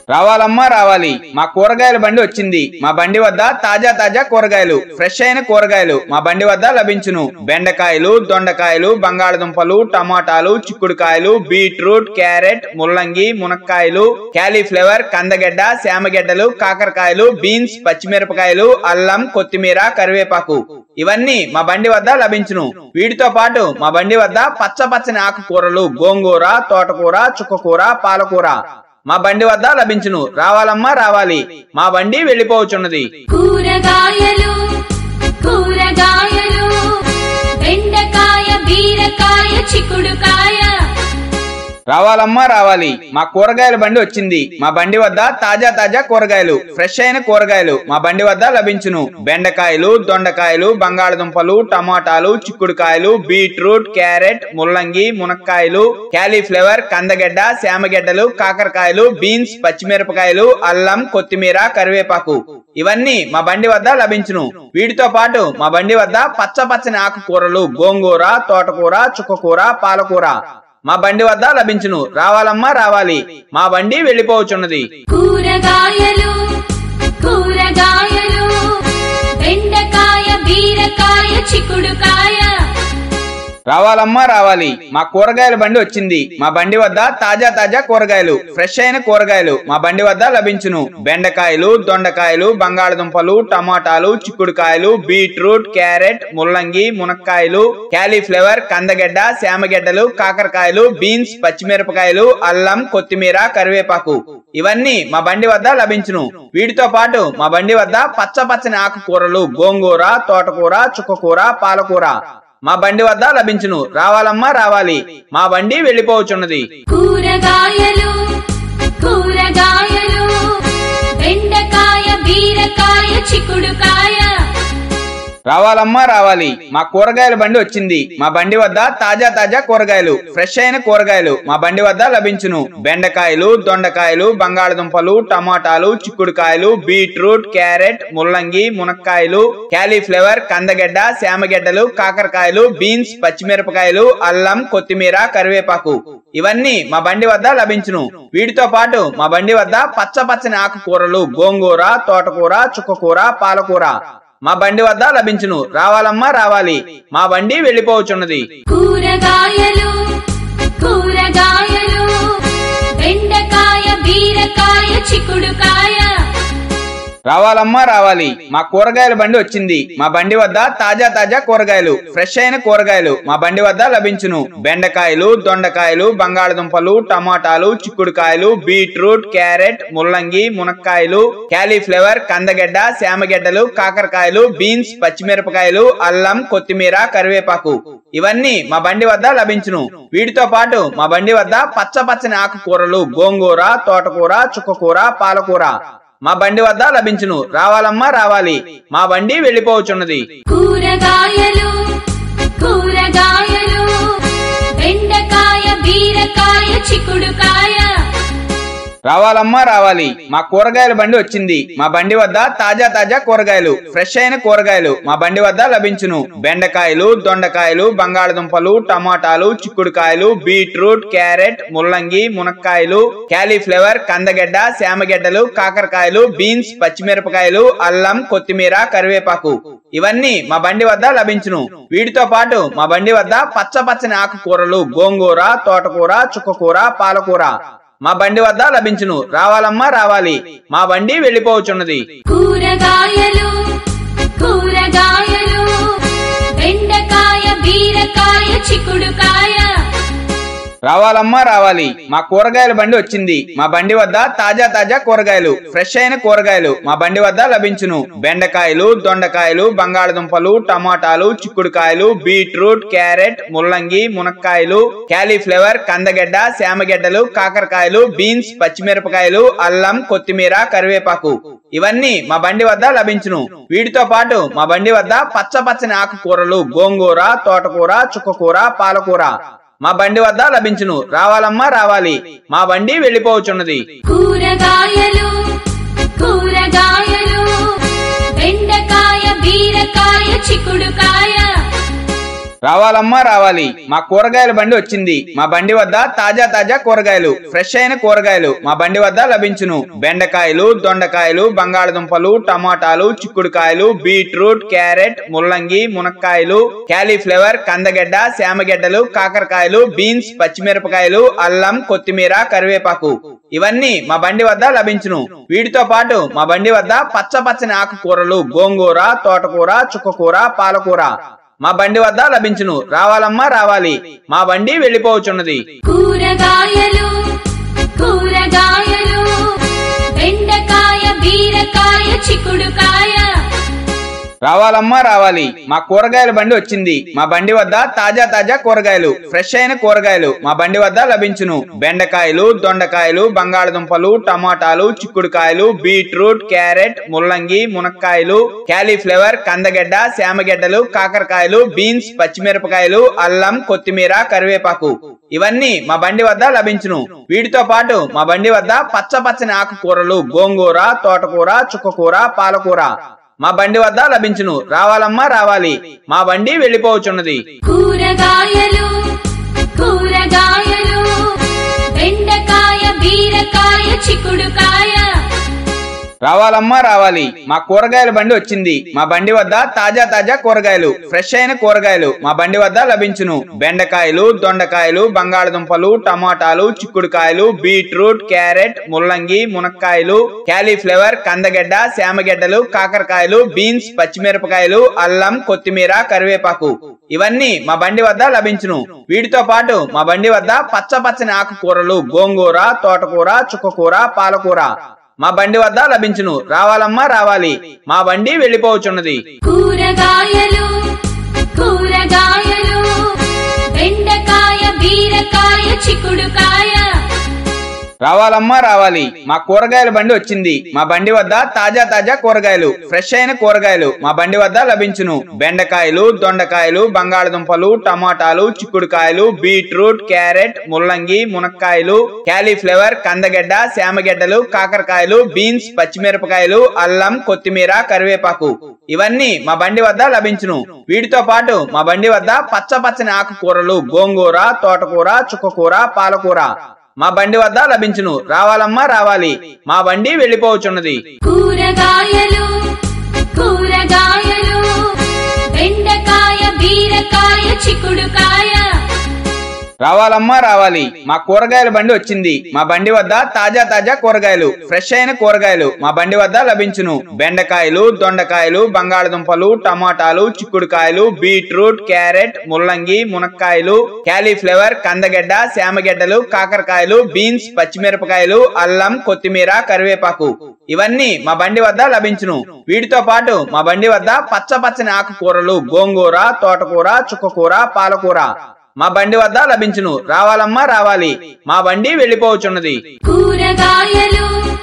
రావాలమ్మా రావాలి మా కూరగాయల బండి వచ్చింది మా బండి వద్ద తాజా తాజా కూరగాయలు ఫ్రెష్ అయిన కూరగాయలు మా బండి వద్ద లభించును బెండకాయలు దొండకాయలు బంగాళదుంపలు టమాటాలు చిక్కుడుకాయలు బీట్రూట్ క్యారెట్ ముల్లంగి మునక్కాయలు క్యాలీఫ్లవర్ కందగడ్డ శామగడ్డలు కాకరకాయలు బీన్స్ పచ్చిమిరపకాయలు అల్లం కొత్తిమీర కరివేపాకు ఇవన్నీ మా బండి వద్ద లభించును వీటితో పాటు మా బండి వద్ద పచ్చ పచ్చని ఆకుకూరలు గోంగూర తోటకూర చుక్కకూర పాలకూర మా బండి వద్ద లభించును రావాలమ్మా రావాలి మా బండి వెళ్ళిపోవచ్చున్నది కూరగాయలు కూరగాయలు బెండకాయ బీరకాయ చిక్కుడుకాయ రావాలమ్మా రావాలి మా కూరగాయల బండి వచ్చింది మా బండి వద్ద తాజా తాజా కూరగాయలు ఫ్రెష్ అయిన కూరగాయలు మా బండి వద్ద లభించును బెండకాయలు దొండకాయలు బంగాళదుంపలు టమాటాలు చిక్కుడుకాయలు బీట్రూట్ క్యారెట్ ముల్లంగి మునక్కాయలు క్యాలీఫ్లవర్ కందగడ్డ శామగడ్డలు కాకరకాయలు బీన్స్ పచ్చిమిరపకాయలు అల్లం కొత్తిమీర కరివేపాకు ఇవన్నీ మా బండి వద్ద లభించును వీటితో పాటు మా బండి వద్ద పచ్చ పచ్చని ఆకుకూరలు గోంగూర తోటకూర చుక్కకూర పాలకూర మా బండి వద్ద లభించును రావాలమ్మా రావాలి మా బండి వెళ్ళిపోవచ్చున్నది కూరగాయలు కూరగాయలు బెండకాయ బీరకాయ చిక్కుడుకాయ రావాలమ్మా రావాలి మా కూరగాయల బండి వచ్చింది మా బండి వద్ద తాజా తాజా కూరగాయలు ఫ్రెష్ అయిన కూరగాయలు మా బండి వద్ద లభించును బెండకాయలు దొండకాయలు బంగాళదుంపలు టమాటాలు చిక్కుడుకాయలు బీట్రూట్ క్యారెట్ ముల్లంగి మునక్కాయలు క్యాలీఫ్లవర్ కందగడ్డ శామగడ్డలు కాకరకాయలు బీన్స్ పచ్చిమిరపకాయలు అల్లం కొత్తిమీర కరివేపాకు ఇవన్నీ మా బండి వద్ద లభించును వీటితో పాటు మా బండి వద్ద పచ్చ పచ్చని ఆకుకూరలు గోంగూర తోటకూర చుక్కకూర పాలకూర మా బండి వద్ద లభించును రావాలమ్మా రావాలి మా బండి వెళ్ళిపోవచ్చున్నది కూరగాయలు కూరగాయలు బెండకాయ బీరకాయ చిక్కుడుకాయ రావాలమ్మా రావాలి మా కూరగాయల బండి వచ్చింది మా బండి వద్ద తాజా తాజా కూరగాయలు ఫ్రెష్ అయిన కూరగాయలు మా బండి వద్ద లభించును బెండకాయలు దొండకాయలు బంగాళదుంపలు టమాటాలు చిక్కుడుకాయలు బీట్రూట్ క్యారెట్ ముల్లంగి మునక్కాయలు క్యాలీఫ్లవర్ కందగడ్డ శామగడ్డలు కాకరకాయలు బీన్స్ పచ్చిమిరపకాయలు అల్లం కొత్తిమీర కరివేపాకు ఇవన్నీ మా బండి వద్ద లభించును వీటితో పాటు మా బండి వద్ద పచ్చ పచ్చని ఆకుకూరలు గోంగూర తోటకూర చుక్కకూర పాలకూర మా బండి వద్ద లభించును రావాలమ్మా రావాలి మా బండి వెళ్ళిపోవచ్చున్నది కూరగాయలు కూరగాయలు బెండకాయ బీరకాయ చిక్కుడుకాయ రావాలమ్మా రావాలి మా కూరగాయల బండి వచ్చింది మా బండి వద్ద తాజా తాజా కూరగాయలు ఫ్రెష్ అయిన కూరగాయలు మా బండి వద్ద లభించును బెండకాయలు దొండకాయలు బంగాళదుంపలు టమాటాలు చిక్కుడుకాయలు బీట్రూట్ క్యారెట్ ముల్లంగి మునక్కాయలు క్యాలీఫ్లవర్ కందగడ్డ శామగడ్డలు కాకరకాయలు బీన్స్ పచ్చిమిరపకాయలు అల్లం కొత్తిమీర కరివేపాకు ఇవన్నీ మా బండి వద్ద లభించును వీటితో పాటు మా బండి వద్ద పచ్చ పచ్చని ఆకుకూరలు గోంగూర తోటకూర చుక్కకూర పాలకూర మా బండి వద్ద లభించును రావాలమ్మా రావాలి మా బండి వెళ్ళిపోవచ్చున్నది కూరగాయలు కూరగాయలు బెండకాయ బీరకాయ చిక్కుడుకాయ రావాలమ్మా రావాలి మా కూరగాయల బండి వచ్చింది మా బండి వద్ద తాజా తాజా కూరగాయలు ఫ్రెష్ అయిన కూరగాయలు మా బండి వద్ద లభించును బెండకాయలు దొండకాయలు బంగాళదుంపలు టమాటాలు చిక్కుడుకాయలు బీట్రూట్ క్యారెట్ ముల్లంగి మునక్కాయలు క్యాలీఫ్లవర్ కందగడ్డ శామగడ్డలు కాకరకాయలు బీన్స్ పచ్చిమిరపకాయలు అల్లం కొత్తిమీర కరివేపాకు ఇవన్నీ మా బండి వద్ద లభించును వీటితో పాటు మా బండి వద్ద పచ్చ పచ్చని ఆకుకూరలు గోంగూర తోటకూర చుక్కకూర పాలకూర మా బండి వద్ద లభించును రావాలమ్మా రావాలి మా బండి వెళ్ళిపోవచ్చున్నది కూరగాయలు కూరగాయలు బెండకాయ బీరకాయ చిక్కుడుకాయ రావాలమ్మా రావాలి మా కూరగాయల బండి వచ్చింది మా బండి వద్ద తాజా తాజా కూరగాయలు ఫ్రెష్ అయిన కూరగాయలు మా బండి వద్ద లభించును బెండకాయలు దొండకాయలు బంగాళదుంపలు టమాటాలు చిక్కుడుకాయలు బీట్రూట్ క్యారెట్ ముల్లంగి మునక్కాయలు క్యాలీఫ్లవర్ కందగడ్డ శామగడ్డలు కాకరకాయలు బీన్స్ పచ్చిమిరపకాయలు అల్లం కొత్తిమీర కరివేపాకు ఇవన్నీ మా బండి వద్ద లభించును వీటితో పాటు మా బండి వద్ద పచ్చ పచ్చని ఆకుకూరలు గోంగూర తోటకూర చుక్కకూర పాలకూర మా బండి వద్ద లభించును రావాలమ్మా రావాలి మా బండి వెళ్ళిపోవచ్చున్నది కూరగాయలు కూరగాయలు బెండకాయ బీరకాయ చిక్కుడుకాయ రావాలమ్మా రావాలి మా కూరగాయల బండి వచ్చింది మా బండి వద్ద తాజా తాజా కూరగాయలు ఫ్రెష్ అయిన కూరగాయలు మా బండి వద్ద లభించును బెండకాయలు దొండకాయలు బంగాళదుంపలు టమాటాలు చిక్కుడుకాయలు బీట్రూట్ క్యారెట్ ముల్లంగి మునక్కాయలు క్యాలీఫ్లవర్ కందగడ్డ శామగడ్డలు కాకరకాయలు బీన్స్ పచ్చిమిరపకాయలు అల్లం కొత్తిమీర కరివేపాకు ఇవన్నీ మా బండి వద్ద లభించును వీటితో పాటు మా బండి వద్ద పచ్చ పచ్చని ఆకుకూరలు గోంగూర తోటకూర చుక్కకూర పాలకూర మా బండి వద్ద లభించును రావాలమ్మా రావాలి మా బండి వెళ్ళిపోవచ్చున్నది కూరగాయలు కూరగాయలు బెండకాయ బీరకాయ చిక్కుడుకాయ రావాలమ్మా రావాలి మా కూరగాయల బండి వచ్చింది మా బండి వద్ద తాజా తాజా కూరగాయలు ఫ్రెష్ అయిన కూరగాయలు మా బండి వద్ద లభించును బెండకాయలు దొండకాయలు బంగాళదుంపలు టమాటాలు చిక్కుడుకాయలు బీట్రూట్ క్యారెట్ ముల్లంగి మునక్కాయలు క్యాలీఫ్లవర్ కందగడ్డ శామగడ్డలు కాకరకాయలు బీన్స్ పచ్చిమిరపకాయలు అల్లం కొత్తిమీర కరివేపాకు ఇవన్నీ మా బండి వద్ద లభించును వీటితో పాటు మా బండి వద్ద పచ్చ పచ్చని ఆకుకూరలు గోంగూర తోటకూర చుక్కకూర పాలకూర మా బండి వద్ద లభించును రావాలమ్మా రావాలి మా బండి వెళ్ళిపోవచ్చున్నది కూరగాయలు కూరగాయలు బెండకాయ బీరకాయ చిక్కుడుకాయ రావాలమ్మా రావాలి మా కూరగాయల బండి వచ్చింది మా బండి వద్ద తాజా తాజా కూరగాయలు ఫ్రెష్ అయిన కూరగాయలు మా బండి వద్ద లభించును బెండకాయలు దొండకాయలు బంగాళదుంపలు టమాటాలు చిక్కుడుకాయలు బీట్రూట్ క్యారెట్ ముల్లంగి మునక్కాయలు క్యాలీఫ్లవర్ కందగడ్డ శామగడ్డలు కాకరకాయలు బీన్స్ పచ్చిమిరపకాయలు అల్లం కొత్తిమీర కరివేపాకు ఇవన్నీ మా బండి వద్ద లభించును వీటితో పాటు మా బండి వద్ద పచ్చ పచ్చని ఆకుకూరలు గోంగూర తోటకూర చుక్కకూర పాలకూర మా బండి వద్ద లభించును రావాలమ్మా రావాలి మా బండి వెళ్ళిపోవచ్చున్నది కూరగాయలు కూరగాయలు బెండకాయ బీరకాయ చిక్కుడుకాయ రావాలమ్మా రావాలి మా కూరగాయల బండి వచ్చింది మా బండి వద్ద తాజా తాజా కూరగాయలు ఫ్రెష్ అయిన కూరగాయలు మా బండి వద్ద లభించును బెండకాయలు దొండకాయలు బంగాళదుంపలు టమాటాలు చిక్కుడుకాయలు బీట్రూట్ క్యారెట్ ముల్లంగి మునక్కాయలు క్యాలీఫ్లవర్ కందగడ్డ శామగడ్డలు కాకరకాయలు బీన్స్ పచ్చిమిరపకాయలు అల్లం కొత్తిమీర కరివేపాకు ఇవన్నీ మా బండి వద్ద లభించును వీటితో పాటు మా బండి వద్ద పచ్చ పచ్చని ఆకుకూరలు గోంగూర తోటకూర చుక్కకూర పాలకూర మా బండి వద్ద లభించును రావాలమ్మా రావాలి మా బండి వెళ్ళిపోవచ్చున్నది కూరగాయలు కూరగాయలు బెండకాయ బీరకాయ చిక్కుడుకాయ రావాలమ్మా రావాలి మా కూరగాయల బండి వచ్చింది మా బండి వద్ద తాజా తాజా కూరగాయలు ఫ్రెష్ అయిన కూరగాయలు మా బండి వద్ద లభించును బెండకాయలు దొండకాయలు బంగాళదుంపలు టమాటాలు చిక్కుడుకాయలు బీట్రూట్ క్యారెట్ ముల్లంగి మునక్కాయలు క్యాలీఫ్లవర్ కందగడ్డ శామగడ్డలు కాకరకాయలు బీన్స్ పచ్చిమిరపకాయలు అల్లం కొత్తిమీర కరివేపాకు ఇవన్నీ మా బండి వద్ద లభించును వీటితో పాటు మా బండి వద్ద పచ్చ పచ్చని ఆకుకూరలు గోంగూర తోటకూర చుక్కకూర పాలకూర మా బండి వద్ద లభించును రావాలమ్మా రావాలి మా బండి వెళ్ళిపోవచ్చున్నది కూరగాయలు